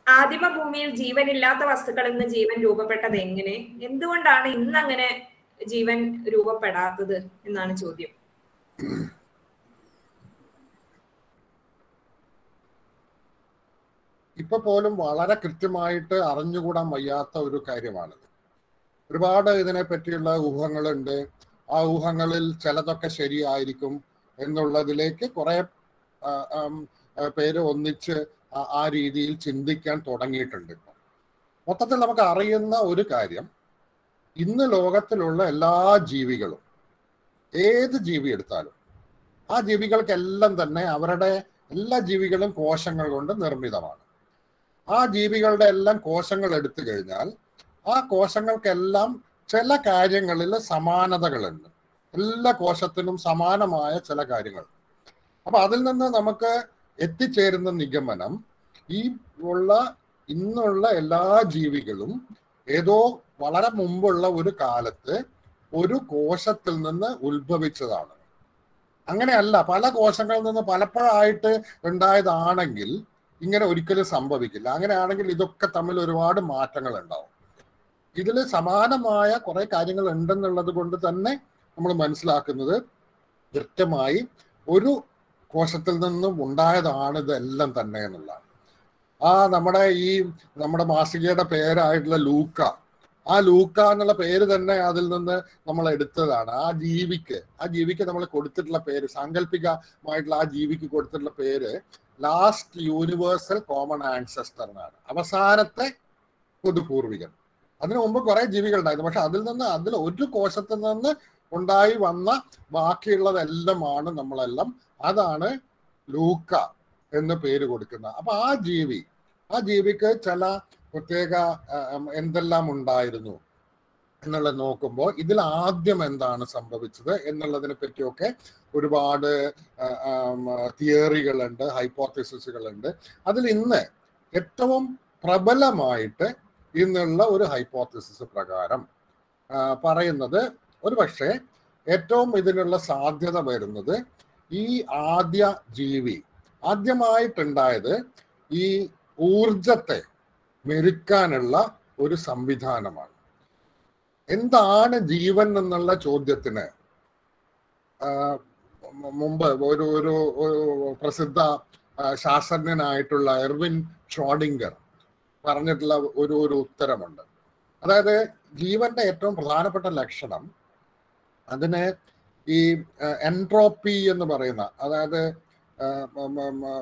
ആദിമ ഭൂമിയിൽ ജീവനില്ലാത്ത വസ്തുക്കളിൽ നിന്ന് ജീവൻ രൂപപ്പെട്ടത് എങ്ങനെ എന്തുകൊണ്ടാണ് ഇന്ന് അങ്ങനെ ജീവൻ രൂപപ്പെടാത്തത് എന്നാണ് ചോദ്യം ഇപ്പൊ പോലും വളരെ കൃത്യമായിട്ട് അറിഞ്ഞുകൂടാൻ വയ്യാത്ത ഒരു കാര്യമാണിത് ഒരുപാട് ഇതിനെ പറ്റിയുള്ള ഊഹങ്ങളുണ്ട് ആ ഊഹങ്ങളിൽ ചിലതൊക്കെ ശരിയായിരിക്കും എന്നുള്ളതിലേക്ക് കുറെ ആ, ആം, ആ, പേര് ഒന്നിച്ച് ആ- ആ രീതിയിൽ ചിന്തിക്കാൻ തുടങ്ങിയിട്ടുണ്ട് ഇപ്പൊ മൊത്തത്തിൽ നമുക്ക് അറിയുന്ന ഒരു കാര്യം ഇന്ന് ലോകത്തിലുള്ള എല്ലാ ജീവികളും ഏത് ജീവി എടുത്താലും ആ ജീവികൾക്കെല്ലാം തന്നെ അവരുടെ എല്ലാ ജീവികളും കോശങ്ങൾ കൊണ്ട് നിർമ്മിതമാണ് ആ ജീവികളുടെ എല്ലാം കോശങ്ങൾ എടുത്തു കഴിഞ്ഞാൽ ആ കോശങ്ങൾക്കെല്ലാം ചില കാര്യങ്ങളിൽ സമാനതകളുണ്ട് എല്ലാ കോശത്തിനും സമാനമായ ചില കാര്യങ്ങൾ അപ്പൊ അതിൽ നിന്ന് നമുക്ക് എത്തിച്ചേരുന്ന നിഗമനം ഈ ഉള്ള ഇന്നുള്ള എല്ലാ ജീവികളും ഏതോ വളരെ മുമ്പുള്ള ഒരു കാലത്ത് ഒരു കോശത്തിൽ നിന്ന് ഉത്ഭവിച്ചതാണ് അങ്ങനെയല്ല പല കോശങ്ങളിൽ നിന്ന് പലപ്പോഴായിട്ട് ഉണ്ടായതാണെങ്കിൽ ഇങ്ങനെ ഒരിക്കലും സംഭവിക്കില്ല അങ്ങനെയാണെങ്കിൽ ഇതൊക്കെ തമ്മിൽ ഒരുപാട് മാറ്റങ്ങൾ ഉണ്ടാവും ഇതിൽ സമാനമായ കുറെ കാര്യങ്ങൾ ഉണ്ടെന്നുള്ളത് കൊണ്ട് തന്നെ നമ്മൾ മനസ്സിലാക്കുന്നത് കൃത്യമായി ഒരു കോശത്തിൽ നിന്നും ഉണ്ടായതാണ് ഇതെല്ലാം തന്നെ എന്നുള്ളതാണ് ആ നമ്മുടെ ഈ നമ്മുടെ മാസികയുടെ പേരായിട്ടുള്ള ലൂക്ക ആ ലൂക്ക എന്നുള്ള പേര് തന്നെ അതിൽ നിന്ന് നമ്മൾ എടുത്തതാണ് ആ ജീവിക്ക് ആ ജീവിക്ക് നമ്മൾ കൊടുത്തിട്ടുള്ള പേര് സാങ്കല്പികമായിട്ടുള്ള ആ ജീവിക്ക് കൊടുത്തിട്ടുള്ള പേര് ലാസ്റ്റ് യൂണിവേഴ്സൽ കോമൺ ആൻസസ്റ്റർ എന്നാണ് അവസാനത്തെ പൊതുപൂർവികൻ അതിനു മുമ്പ് കുറെ ജീവികൾ ഉണ്ടായിരുന്നു പക്ഷെ അതിൽ നിന്ന് അതിൽ ഒരു കോശത്തിൽ നിന്ന് ഉണ്ടായി വന്ന ബാക്കിയുള്ളതെല്ലാമാണ് നമ്മളെല്ലാം അതാണ് ലൂക്ക എന്ന് പേര് കൊടുക്കുന്നത് അപ്പൊ ആ ജീവി ആ ജീവിക്ക് ചില പ്രത്യേക ആ, ഉം, എന്തെല്ലാം ഉണ്ടായിരുന്നു എന്നുള്ളത് നോക്കുമ്പോൾ ഇതിൽ ആദ്യം എന്താണ് സംഭവിച്ചത് എന്നുള്ളതിനെ പറ്റിയൊക്കെ ഒരുപാട് തിയറികളുണ്ട് ഹൈപ്പോത്തിസിസുകളുണ്ട് അതിൽ ഇന്ന് ഏറ്റവും പ്രബലമായിട്ട് ഇന്നുള്ള ഒരു ഹൈപ്പോത്തിസിസ് പ്രകാരം ആ, പറയുന്നത് ഒരു പക്ഷേ ഏറ്റവും ഇതിനുള്ള സാധ്യത വരുന്നത് ഈ ആദ്യ ജീവി ആദ്യമായിട്ടുണ്ടായത് ഈ ഊർജത്തെ മെരുക്കാനുള്ള ഒരു സംവിധാനമാണ് എന്താണ് ജീവൻ എന്നുള്ള ചോദ്യത്തിന് ആ, മു- മുമ്പ് ഒരു ഒരു ഒരു പ്രസിദ്ധ ആ, ശാസ്ത്രജ്ഞനായിട്ടുള്ള എർവിൻ ഷോഡിങ്കർ പറഞ്ഞിട്ടുള്ള ഒരു ഒരു ഉത്തരമുണ്ട് അതായത് ജീവന്റെ ഏറ്റവും പ്രധാനപ്പെട്ട ലക്ഷണം അതിന് ഈ എൻട്രോപ്പി എന്ന് പറയുന്ന അതായത് ആ, മ- മ- മ-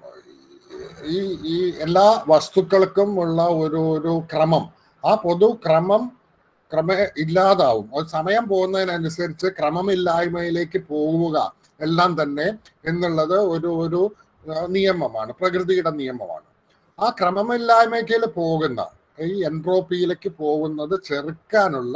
ഈ ഈ എല്ലാ വസ്തുക്കൾക്കും ഉള്ള ഒരു ഒരു ക്രമം ആ പൊതു ക്രമം ക്രമ ഇല്ലാതാവും അത് സമയം പോകുന്നതിനനുസരിച്ച് ക്രമമില്ലായ്മയിലേക്ക് പോവുക എല്ലാം തന്നെ എന്നുള്ളത് ഒരു ഒരു ആ, നിയമമാണ് പ്രകൃതിയുടെ നിയമമാണ് ആ ക്രമമില്ലായ്മയ്ക്ക് പോകുന്ന ഈ എൻട്രോപ്പിയിലേക്ക് പോകുന്നത് ചെറുക്കാനുള്ള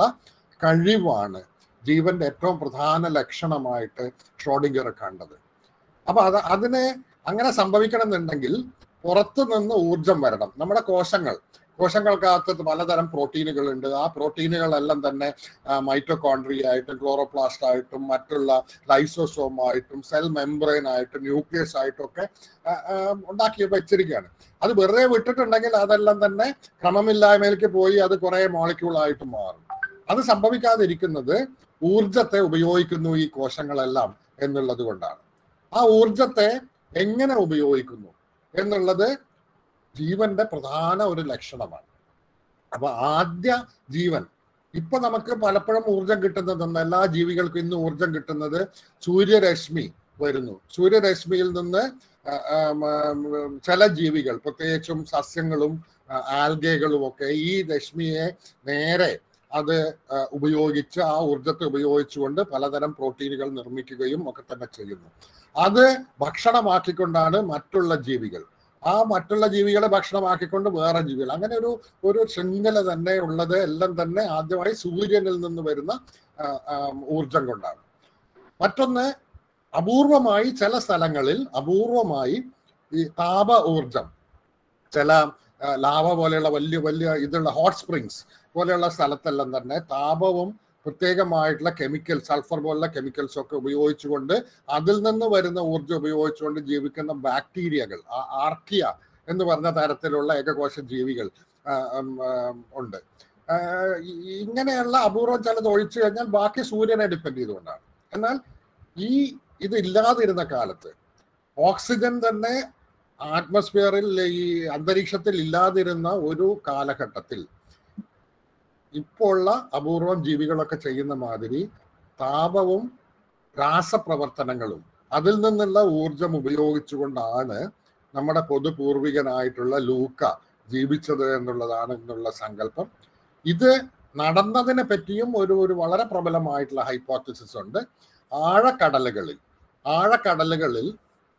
കഴിവാണ് ജീവന്റെ ഏറ്റവും പ്രധാന ലക്ഷണമായിട്ട് ഷ്രോഡിംഗർ കണ്ടത് അപ്പൊ അത് അതിനെ അങ്ങനെ സംഭവിക്കണം എന്നുണ്ടെങ്കിൽ പുറത്തു നിന്ന് ഊർജം വരണം നമ്മുടെ കോശങ്ങൾ കോശങ്ങൾക്കകത്ത് പലതരം പ്രോട്ടീനുകൾ ഉണ്ട് ആ പ്രോട്ടീനുകളെല്ലാം തന്നെ മൈറ്റോകോൺട്രി ആയിട്ടും ക്ലോറോപ്ലാസ്റ്റ് ആയിട്ടും മറ്റുള്ള ലൈസോസോം ആയിട്ടും സെൽ മെംബ്രെയിൻ ആയിട്ടും ന്യൂക്ലിയസ് ആയിട്ടും ഒക്കെ ആ, ആ, ഉണ്ടാക്കി വെച്ചിരിക്കുകയാണ് അത് വെറുതെ വിട്ടിട്ടുണ്ടെങ്കിൽ അതെല്ലാം തന്നെ ക്രമമില്ലായ്മയിലേക്ക് പോയി അത് കുറെ മോളിക്യൂൾ ആയിട്ട് മാറും അത് സംഭവിക്കാതിരിക്കുന്നത് ഊർജത്തെ ഉപയോഗിക്കുന്നു ഈ കോശങ്ങളെല്ലാം എന്നുള്ളത് കൊണ്ടാണ് ആ ഊർജത്തെ എങ്ങനെ ഉപയോഗിക്കുന്നു എന്നുള്ളത് ജീവന്റെ പ്രധാന ഒരു ലക്ഷണമാണ് അപ്പൊ ആദ്യ ജീവൻ ഇപ്പൊ നമുക്ക് പലപ്പോഴും ഊർജം കിട്ടുന്നത് എല്ലാ ജീവികൾക്കും ഇന്ന് ഊർജം കിട്ടുന്നത് സൂര്യരശ്മി വരുന്നു സൂര്യരശ്മിയിൽ നിന്ന് ആ, ആ, ഉം, ചില ജീവികൾ പ്രത്യേകിച്ചും സസ്യങ്ങളും ആ, ആൽഗകളും ഒക്കെ ഈ രശ്മിയെ നേരെ അത് ആ, ഉപയോഗിച്ച് ആ ഊർജത്തെ ഉപയോഗിച്ചുകൊണ്ട് പലതരം പ്രോട്ടീനുകൾ നിർമ്മിക്കുകയും ഒക്കെ തന്നെ ചെയ്യുന്നു അത് ഭക്ഷണമാക്കിക്കൊണ്ടാണ് മറ്റുള്ള ജീവികൾ ആ മറ്റുള്ള ജീവികളെ ഭക്ഷണമാക്കിക്കൊണ്ട് വേറെ ജീവികൾ അങ്ങനെ ഒരു ഒരു ശൃംഖല തന്നെ ഉള്ളത് എല്ലാം തന്നെ ആദ്യമായി സൂര്യനിൽ നിന്ന് വരുന്ന ആ, ആ, ഊർജം കൊണ്ടാണ് മറ്റൊന്ന് അപൂർവമായി ചില സ്ഥലങ്ങളിൽ അപൂർവമായി ഈ താപ ഊർജം ചില ആ, ലാവ പോലെയുള്ള വലിയ വലിയ ഇതുള്ള ഹോട്ട് സ്പ്രിങ്സ് പോലെയുള്ള സ്ഥലത്തെല്ലാം തന്നെ താപവും പ്രത്യേകമായിട്ടുള്ള കെമിക്കൽ സൾഫർ പോലുള്ള കെമിക്കൽസ് ഒക്കെ ഉപയോഗിച്ചുകൊണ്ട് അതിൽ നിന്ന് വരുന്ന ഊർജ്ജം ഉപയോഗിച്ചുകൊണ്ട് ജീവിക്കുന്ന ബാക്ടീരിയകൾ ആ ആർക്കിയ എന്ന് പറഞ്ഞ തരത്തിലുള്ള ഏകകോശ ജീവികൾ ആ, ഉം, ആ, ഉണ്ട് ആ, ഈ- ഇങ്ങനെയുള്ള അപൂർവം ചിലത് ഒഴിച്ചു കഴിഞ്ഞാൽ ബാക്കി സൂര്യനെ ഡിപ്പെൻഡ് ചെയ്തുകൊണ്ടാണ് എന്നാൽ ഈ ഇത് ഇല്ലാതിരുന്ന കാലത്ത് ഓക്സിജൻ തന്നെ ആറ്റ്മോസ്ഫിയറിൽ ഈ അന്തരീക്ഷത്തിൽ ഇല്ലാതിരുന്ന ഒരു കാലഘട്ടത്തിൽ ഇപ്പോൾ ഉള്ള അപൂർവം ജീവികളൊക്കെ ചെയ്യുന്ന മാതിരി താപവും രാസപ്രവർത്തനങ്ങളും അതിൽ നിന്നുള്ള ഊർജം ഉപയോഗിച്ചുകൊണ്ടാണ് നമ്മുടെ പൊതുപൂർവികനായിട്ടുള്ള ലൂക്ക ജീവിച്ചത് എന്നുള്ളതാണ് എന്നുള്ള സങ്കല്പം ഇത് നടന്നതിനെ പറ്റിയും ഒരു ഒരു വളരെ പ്രബലമായിട്ടുള്ള ഹൈപ്പോത്തസിസ് ഉണ്ട് ആഴക്കടലുകളിൽ ആഴക്കടലുകളിൽ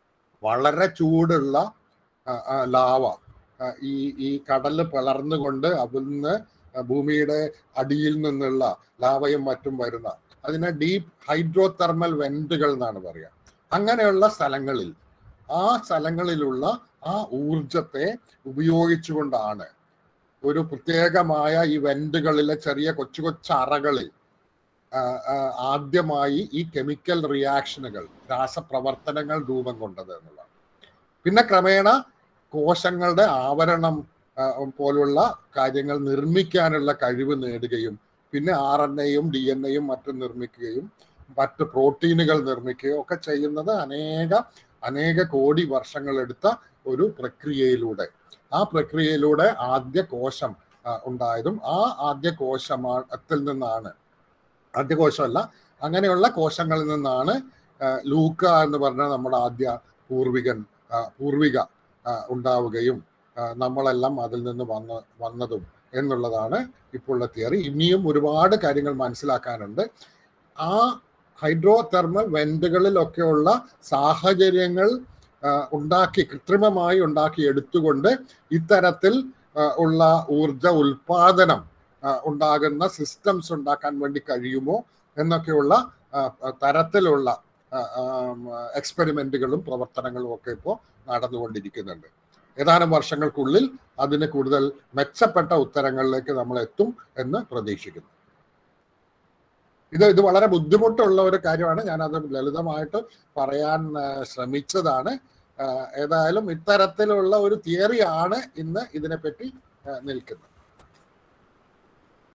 വളരെ ചൂടുള്ള ആ, ആ, ലാവ ആ, ഈ ഈ കടല് പിളർന്നുകൊണ്ട് അതിൽ നിന്ന് ഭൂമിയുടെ അടിയിൽ നിന്നുള്ള ലാവയും മറ്റും വരുന്ന അതിനെ ഡീപ്പ് ഹൈഡ്രോ തെർമൽ വെന്റുകൾ എന്നാണ് പറയുക അങ്ങനെയുള്ള സ്ഥലങ്ങളിൽ ആ സ്ഥലങ്ങളിലുള്ള ആ ഊർജത്തെ ഉപയോഗിച്ചുകൊണ്ടാണ് ഒരു പ്രത്യേകമായ ഈ വെന്റുകളിലെ ചെറിയ കൊച്ചു കൊച്ചു അറകളിൽ ആ, ആ, ആദ്യമായി ഈ കെമിക്കൽ റിയാക്ഷനുകൾ രാസപ്രവർത്തനങ്ങൾ രൂപം കൊണ്ടത് എന്നുള്ളതാണ് പിന്നെ ക്രമേണ കോശങ്ങളുടെ ആവരണം ആ, പോലുള്ള കാര്യങ്ങൾ നിർമ്മിക്കാനുള്ള കഴിവ് നേടുകയും പിന്നെ ആർ എൻ എയും ഡി എൻ എയും മറ്റും നിർമ്മിക്കുകയും മറ്റ് പ്രോട്ടീനുകൾ നിർമ്മിക്കുകയും ഒക്കെ ചെയ്യുന്നത് അനേക അനേക കോടി വർഷങ്ങളെടുത്ത ഒരു പ്രക്രിയയിലൂടെ ആ പ്രക്രിയയിലൂടെ ആദ്യ കോശം ആ, ഉണ്ടായതും ആ ആദ്യ കോശത്തിൽ നിന്നാണ് ആദ്യ കോശമല്ല അങ്ങനെയുള്ള കോശങ്ങളിൽ നിന്നാണ് ആ, ലൂക്ക എന്ന് പറഞ്ഞ നമ്മുടെ ആദ്യ പൂർവികൻ ആ, പൂർവിക ആ, ഉണ്ടാവുകയും ആ, നമ്മളെല്ലാം അതിൽ നിന്ന് വന്ന വന്നതും എന്നുള്ളതാണ് ഇപ്പോഴുള്ള തിയറി ഇനിയും ഒരുപാട് കാര്യങ്ങൾ മനസ്സിലാക്കാനുണ്ട് ആ ഹൈഡ്രോ തെർമൽ വെന്റുകളിലൊക്കെയുള്ള സാഹചര്യങ്ങൾ ആ, ഉണ്ടാക്കി കൃത്രിമമായി ഉണ്ടാക്കി എടുത്തുകൊണ്ട് ഇത്തരത്തിൽ ആ, ഉള്ള ഊർജ ഉൽപാദനം ആ, ഉണ്ടാകുന്ന സിസ്റ്റംസ് ഉണ്ടാക്കാൻ വേണ്ടി കഴിയുമോ എന്നൊക്കെയുള്ള ആ, ആ, തരത്തിലുള്ള എക്സ്പെരിമെന്റുകളും പ്രവർത്തനങ്ങളും ഒക്കെ ഇപ്പോൾ നടന്നുകൊണ്ടിരിക്കുന്നുണ്ട് ഏതാനും വർഷങ്ങൾക്കുള്ളിൽ അതിന് കൂടുതൽ മെച്ചപ്പെട്ട ഉത്തരങ്ങളിലേക്ക് നമ്മൾ എത്തും എന്ന് പ്രതീക്ഷിക്കുന്നു ഇത് ഇത് വളരെ ബുദ്ധിമുട്ടുള്ള ഒരു കാര്യമാണ് ഞാനത് ലളിതമായിട്ട് പറയാൻ ആ, ശ്രമിച്ചതാണ് ആ, ഏതായാലും ഇത്തരത്തിലുള്ള ഒരു തിയറിയാണ് ഇന്ന് ഇതിനെപ്പറ്റി ആ, നിൽക്കുന്നത്